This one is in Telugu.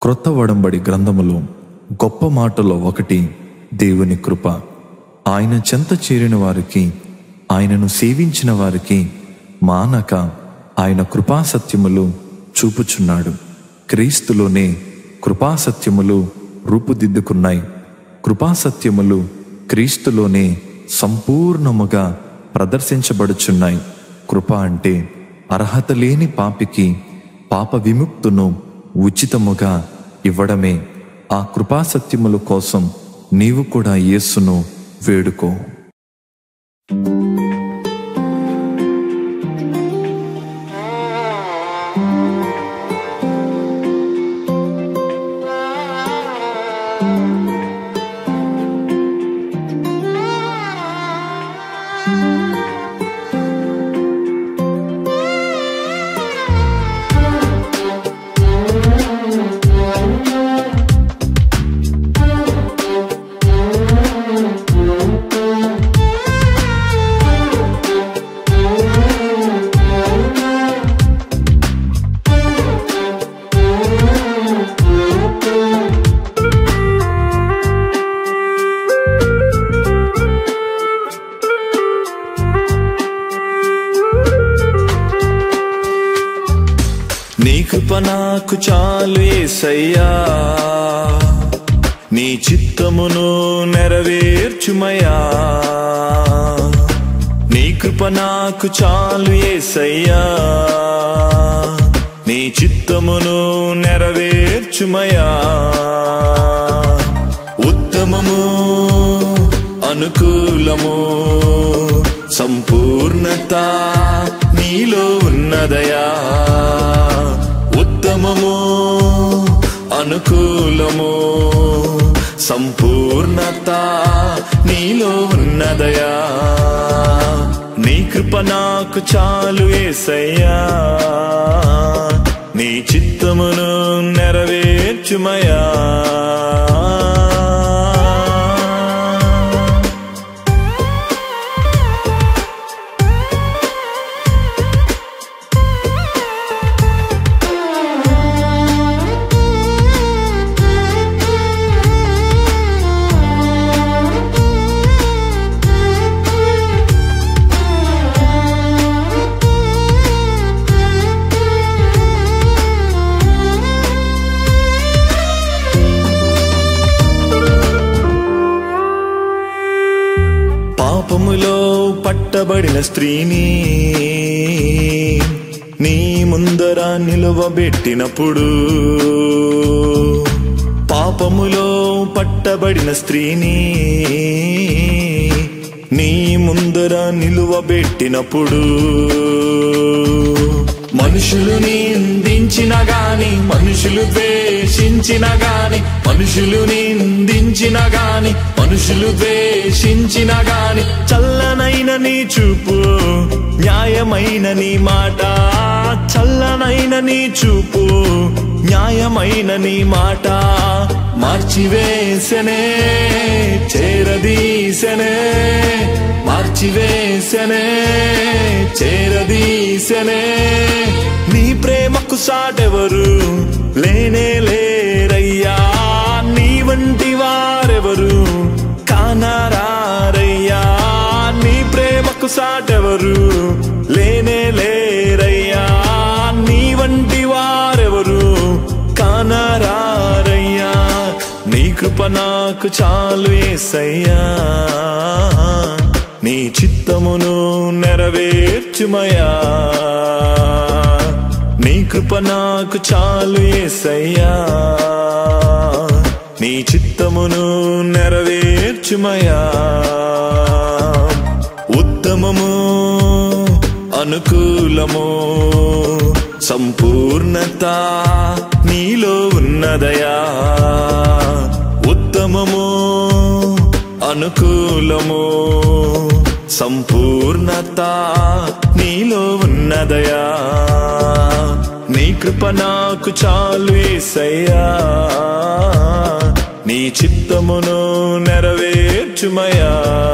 క్రొత్త వడంబడి గ్రంథములో గొప్ప మాటలో ఒకటి దేవుని కృప ఆయన చెంత చేరిన వారికి ఆయనను సేవించిన వారికి మానక ఆయన కృపాసత్యములు చూపుచున్నాడు క్రీస్తులోనే కృపాసత్యములు రూపుదిద్దుకున్నాయి కృపాసత్యములు క్రీస్తులోనే సంపూర్ణముగా ప్రదర్శించబడుచున్నాయి కృప అంటే అర్హత లేని పాపికి పాప విముక్తును ఉచితముగా ఇవ్వడమే ఆ కృపాసత్యముల కోసం నీవు కూడా యేసును వేడుకో నీ కృప నాకు చాలు ఏసయ్యా నీ చిత్తమును నెరవేర్చుమయా నీ కృప నాకు చాలు ఏసయ్యా నీ చిత్తమును నెరవేర్చుమయా ఉత్తమము అనుకూలము సంపూర్ణత నీలో ఉన్నదయా ఉత్తమము అనుకూలము సంపూర్ణత నీలో ఉన్నదయా నీ కృప నాకు చాలు ఏసయ్యా నీ చిత్తమును నెరవేర్చుమయా పాపములో పట్టబడిన స్త్రీని నీ ముందర నిలువబెట్టినప్పుడు పాపములో పట్టబడిన స్త్రీని నీ ముందర నిలువబెట్టినప్పుడు మనుషులు నిందించిన గాని మనుషులు ద్వేషించిన గాని మనుషులు నిందించిన గాని మనుషులు ద్వేషించిన గాని చల్లనైన నీ చూపు న్యాయమైన నీ మాట చల్లనైన నీ చూపు న్యాయమైన నీ మాట మార్చివేసనే చేరదీసనే మార్చివేసనే చేరదీసనే నీ ప్రేమకు సాటెవరు లేనే లేరయ్యా నీ వంటి వారెవరు కానారారయ్యా నీ ప్రేమకు సాటెవరు లేనే లేరయ్యా నీ వంటి వారెవరు కానారారయ్యా నీ కృప నాకు చాలు ఏసయ్యా నీ చిత్తమును నెరవేర్చుమయా నీ కృప నాకు చాలు ఏసయ్యా నీ చిత్తమును నెరవేర్చుమయా ఉత్తమము అనుకూలము సంపూర్ణత నీలో ఉన్నదయా ఉత్తమము అనుకూలము సంపూర్ణత నీలో ఉన్నదయా నీ కృప నాకు చాలు ఏసయ్యా నీ చిత్తమును నెరవేర్చుమయా